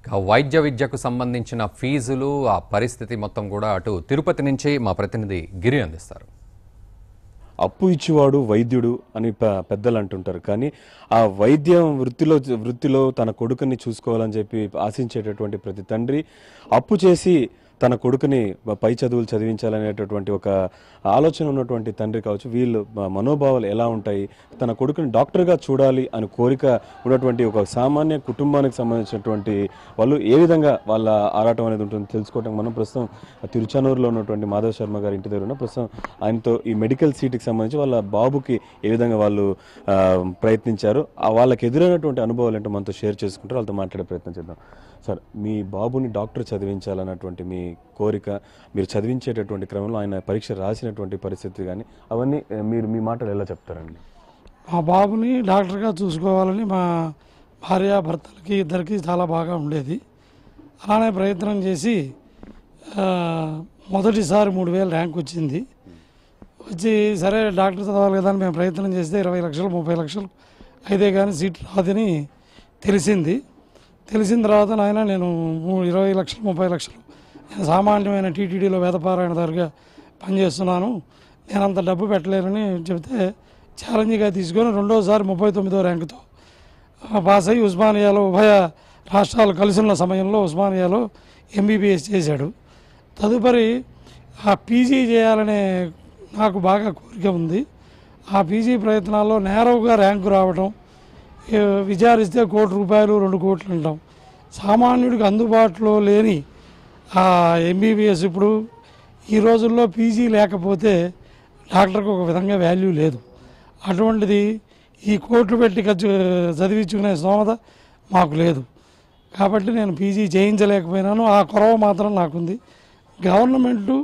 ఇక వైద్య విద్యకు సంబంధించిన ఫీజులు ఆ పరిస్థితి మొత్తం కూడా అటు తిరుపతి నుంచి మా ప్రతినిధి గిరి అందిస్తారు అప్పు ఇచ్చేవాడు వైద్యుడు అని పె- పెద్దలు అంటుంటారు కానీ ఆ వైద్యం వృత్తిలో వృత్తిలో తన కొడుకుని చూసుకోవాలని చెప్పి ఆశించేటటువంటి ప్రతి తండ్రి అప్పు చేసి తన కొడుకుని పై చదువులు చదివించాలనేటటువంటి ఒక ఆలోచన ఉన్నటువంటి తండ్రి కావచ్చు వీళ్ళు మ- మనోభావాలు ఎలా ఉంటాయి తన కొడుకుని డాక్టర్గా చూడాలి అని కోరిక ఉన్నటువంటి ఒక సామాన్య కుటుంబానికి సంబంధించినటువంటి వాళ్ళు ఏ విధంగా వాళ్ళ ఆరాటం అనేది ఉంటుంది తెలుసుకోవటం మనం ప్రస్తుతం తిరుచానూరులో ఉన్నటువంటి మాధవ్ శర్మ గారి ఇంటి దగ్గర ఉన్న ప్రస్తుతం ఆయనతో ఈ మెడికల్ సీట్కి సంబంధించి వాళ్ళ బాబుకి ఏ విధంగా వాళ్ళు ఆ, ప్రయత్నించారు ఆ వాళ్ళకి ఎదురైనటువంటి అనుభవాలు ఏంటో మనతో షేర్ చేసుకుంటారు వాళ్ళతో మాట్లాడే ప్రయత్నం చేద్దాం సార్ మీ బాబుని డాక్టర్ చదివించాలన్నటువంటి మీ కోరిక మీరు చదివించేటటువంటి క్రమంలో ఆయన పరీక్ష రాసినటువంటి పరిస్థితి కానీ అవన్నీ ఆ, మీరు మీ మాటలు ఎలా చెప్తారండి మా బాబుని డాక్టర్గా చూసుకోవాలని మా భార్య భర్తలకి ఇద్దరికి చాలా బాగా ఉండేది అలానే ప్రయత్నం చేసి ఆ, మొదటిసారి మూడు వేలు ర్యాంక్ వచ్చింది వచ్చి సరే డాక్టర్ చదవాలి కదా అని మేము ప్రయత్నం చేస్తే ఇరవై లక్షలు ముప్పై లక్షలు అయితే కానీ సీట్ రాదని తెలిసింది తెలిసిన తర్వాత నాయన నేను మూ- ఇరవై లక్షలు ముప్పై లక్షలు నేను సామాన్యమైన టీటీడీలో వేదపారాయణదారుగా పనిచేస్తున్నాను నేను అంత డబ్బు పెట్టలేనని చెబితే ఛాలెంజ్గా తీసుకొని రెండోసారి ముప్పై తొమ్మిదో ర్యాంకుతో ఆ, పాస్ అయ్యి ఉస్మానియాలో ఉభయ రాష్ట్రాలు కలిసి ఉన్న సమయంలో ఉస్మానియాలో ఎంబీబీఎస్ చేశాడు తదుపరి ఆ పీజీ చేయాలనే నాకు బాగా కోరిక ఉంది ఆ పీజీ ప్రయత్నాల్లో నేరవుగా ర్యాంకు రావడం ఏ, విచారిస్తే కోటి రూపాయలు రెండు కోట్లు అంటాం సామాన్యుడికి అందుబాటులో లేని ఆ ఎంబీబీఎస్ ఇప్పుడు ఈ రోజుల్లో పీజీ లేకపోతే డాక్టర్కి ఒక విధంగా వాల్యూ లేదు అటువంటిది ఈ కోట్లు పెట్టి ఖర్చు చదివించుకునే స్తోమత మాకు లేదు కాబట్టి నేను పీజీ చేయించలేకపోయినాను ఆ కొరవ మాత్రం నాకుంది గవర్నమెంటు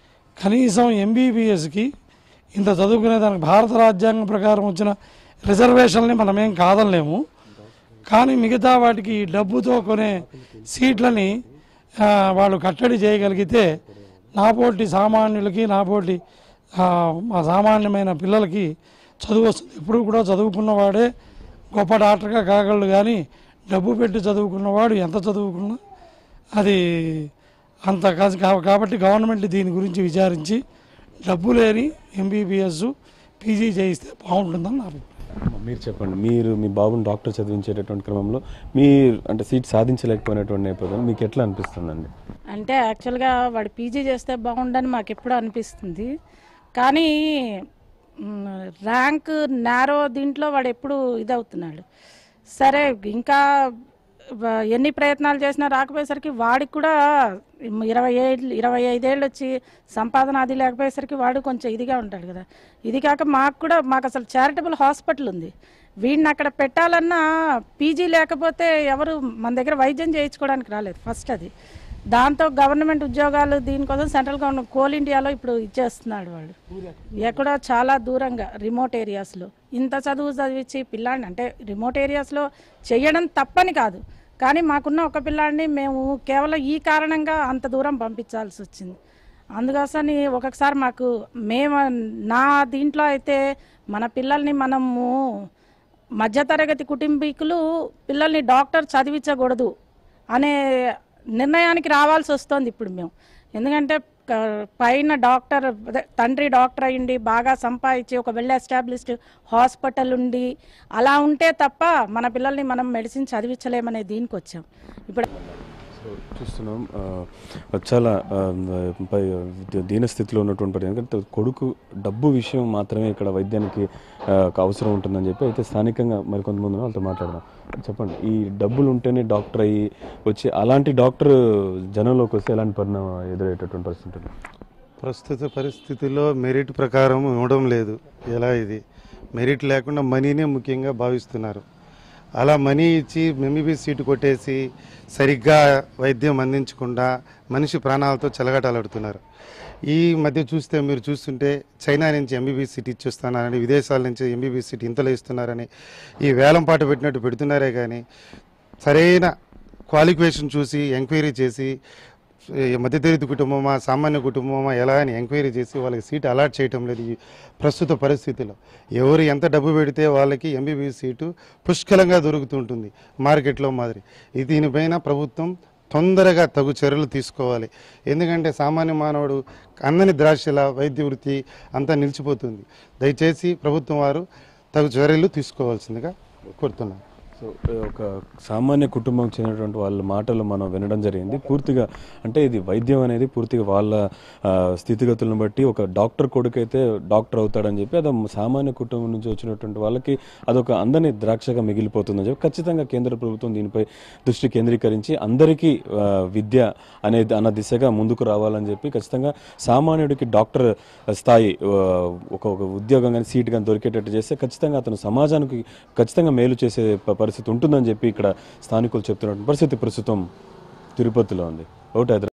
కనీసం ఎంబీబీఎస్కి ఇంత చదువుకునే దానికి భారత రాజ్యాంగం ప్రకారం వచ్చిన రిజర్వేషన్ని మనమేం కాదనలేము కానీ మిగతా వాటికి డబ్బుతో కొనే సీట్లని ఆ, వాళ్ళు కట్టడి చేయగలిగితే నాపోటి సామాన్యులకి నాపోటి ఆ, మా సామాన్యమైన పిల్లలకి చదువు వస్తుంది ఎప్పుడు కూడా చదువుకున్నవాడే గొప్ప డాక్టర్గా కాగలడు కానీ డబ్బు పెట్టి చదువుకున్నవాడు ఎంత చదువుకున్నా అది అంత కాదు కా- కాబట్టి గవర్నమెంట్ దీని గురించి విచారించి డబ్బు లేని ఎంబీబీఎస్ పీజీ చేయిస్తే బాగుంటుందని నా అభిప్రాయం మీరు చెప్పండి మీరు మీ బాబుని డాక్టర్ చదివించేటటువంటి క్రమంలో మీరు అంటే సీట్ సాధించలేకపోయినటువంటి నేపథ్యం మీకు ఎట్లా అనిపిస్తుందండి అంటే యాక్చువల్గా వాడు పీజీ చేస్తే బాగుండని మాకు ఎప్పుడు అనిపిస్తుంది కానీ మ్, ర్యాంక్ నారో దీంట్లో వాడు ఎప్పుడు ఇదవుతున్నాడు సరే ఇంకా వ- ఎన్ని ప్రయత్నాలు చేసినా రాకపోయేసరికి వాడికి కూడా ఇరవై ఏళ్ళు ఇరవై ఐదేళ్ళు వచ్చి సంపాదన అది లేకపోయేసరికి వాడు కొంచెం ఇదిగా ఉంటాడు కదా ఇది కాక మాకు కూడా మాకు అసలు చారిటబుల్ హాస్పిటల్ ఉంది వీడిని అక్కడ పెట్టాలన్నా పీజీ లేకపోతే ఎవరు మన దగ్గర వైద్యం చేయించుకోవడానికి రాలేదు ఫస్ట్ అది దాంతో గవర్నమెంట్ ఉద్యోగాలు దీనికోసం సెంట్రల్ గవర్నమెంట్ కోల్ ఇండియాలో ఇప్పుడు ఇచ్చేస్తున్నాడు వాడు ఎక్కడో చాలా దూరంగా రిమోట్ ఏరియాస్లో ఇంత చదువు చదివించి పిల్లాడిని అంటే రిమోట్ ఏరియాస్లో చేయడం తప్పని కాదు కానీ మాకున్న ఒక పిల్లాడిని మేము కేవలం ఈ కారణంగా అంత దూరం పంపించాల్సి వచ్చింది అందుకోసమని ఒక్కొక్కసారి మాకు మేము నా దీంట్లో అయితే మన పిల్లల్ని మనము మధ్యతరగతి కుటుంబీకులు పిల్లల్ని డాక్టర్ చదివించకూడదు అనే నిర్ణయానికి రావాల్సి వస్తుంది ఇప్పుడు మేము ఎందుకంటే క- పైన డాక్టర్ అదే తండ్రి డాక్టర్ అయ్యిండి బాగా సంపాదించి ఒక వెల్ ఎస్టాబ్లిష్డ్ హాస్పిటల్ ఉండి అలా ఉంటే తప్ప మన పిల్లల్ని మనం మెడిసిన్ చదివించలేమనే దీనికి వచ్చాం ఇప్పుడు సో చూస్తున్నాం ఆ, చాలా ఆ, పై దీనస్థితిలో ఉన్నటువంటి పరిస్థితి. ఎందుకంటే కొడుకు డబ్బు విషయం మాత్రమే ఇక్కడ వైద్యానికి ఆ, ఒక అవసరం ఉంటుందని చెప్పి అయితే స్థానికంగా మరికొంతమంది ఉన్నారు, వాళ్ళతో మాట్లాడదాం చెప్పండి ఈ డబ్బులు ఉంటేనే డాక్టర్ అయ్యి వచ్చి అలాంటి డాక్టర్ జనంలోకి వస్తే ఎలాంటి పరిణామం ఎదురయ్యేటటువంటి పరిస్థితి ఉంటుంది ప్రస్తుత పరిస్థితుల్లో మెరిట్ ప్రకారం ఇవ్వడం లేదు ఎలా ఇది మెరిట్ లేకుండా మనీనే ముఖ్యంగా భావిస్తున్నారు అలా మనీ ఇచ్చి ఎంబీబీఎస్ సీటు కొట్టేసి సరిగ్గా వైద్యం అందించకుండా మనిషి ప్రాణాలతో చెలగటాలాడుతున్నారు ఈ మధ్య చూస్తే మీరు చూస్తుంటే చైనా నుంచి ఎంబీబీఎస్ సీట్ ఇచ్చిస్తున్నారని విదేశాల నుంచి ఎంబీబీఎస్ సీట్ ఇంతలో ఇస్తున్నారని ఈ వేలం పాట పెట్టినట్టు పెడుతున్నారే కానీ సరైన క్వాలిఫికేషన్ చూసి ఎంక్వైరీ చేసి ఈ మధ్యతరగతి కుటుంబమా సామాన్య కుటుంబమా ఎలా అని ఎంక్వైరీ చేసి వాళ్ళకి సీట్ అలాట్ చేయటం లేదు ఈ ప్రస్తుత పరిస్థితిలో ఎవరు ఎంత డబ్బు పెడితే వాళ్ళకి ఎంబీబీఎస్ సీటు పుష్కలంగా దొరుకుతుంటుంది మార్కెట్లో మాదిరి ఇది దీనిపైన ప్రభుత్వం తొందరగా తగు చర్యలు తీసుకోవాలి ఎందుకంటే సామాన్య మానవుడు అందని ద్రాక్షల వైద్య వృత్తి అంతా నిలిచిపోతుంది దయచేసి ప్రభుత్వం వారు తగు చర్యలు తీసుకోవాల్సిందిగా కోరుతున్నాను సో ఒక సామాన్య కుటుంబం చెందినటువంటి వాళ్ళ మాటలు మనం వినడం జరిగింది పూర్తిగా అంటే ఇది వైద్యం అనేది పూర్తిగా వాళ్ళ ఆ, స్థితిగతులను బట్టి ఒక డాక్టర్ కొడుకైతే డాక్టర్ అవుతాడని చెప్పి అది సామాన్య కుటుంబం నుంచి వచ్చినటువంటి వాళ్ళకి అదొక అందని ద్రాక్షగా మిగిలిపోతుందని చెప్పి ఖచ్చితంగా కేంద్ర ప్రభుత్వం దీనిపై దృష్టి కేంద్రీకరించి అందరికీ ఆ, విద్య అనేది అన్న దిశగా ముందుకు రావాలని చెప్పి ఖచ్చితంగా సామాన్యుడికి డాక్టర్ స్థాయి ఆ, ఒక ఒక ఉద్యోగం కానీ సీట్ కానీ దొరికేటట్టు చేస్తే ఖచ్చితంగా అతను సమాజానికి ఖచ్చితంగా మేలు చేసే ప- పరిస్థితి ఉంటుందని చెప్పి ఇక్కడ స్థానికులు చెప్తున్నటువంటి పరిస్థితి ప్రస్తుతం తిరుపతిలో ఉంది ఒకటి హైదరాబాద్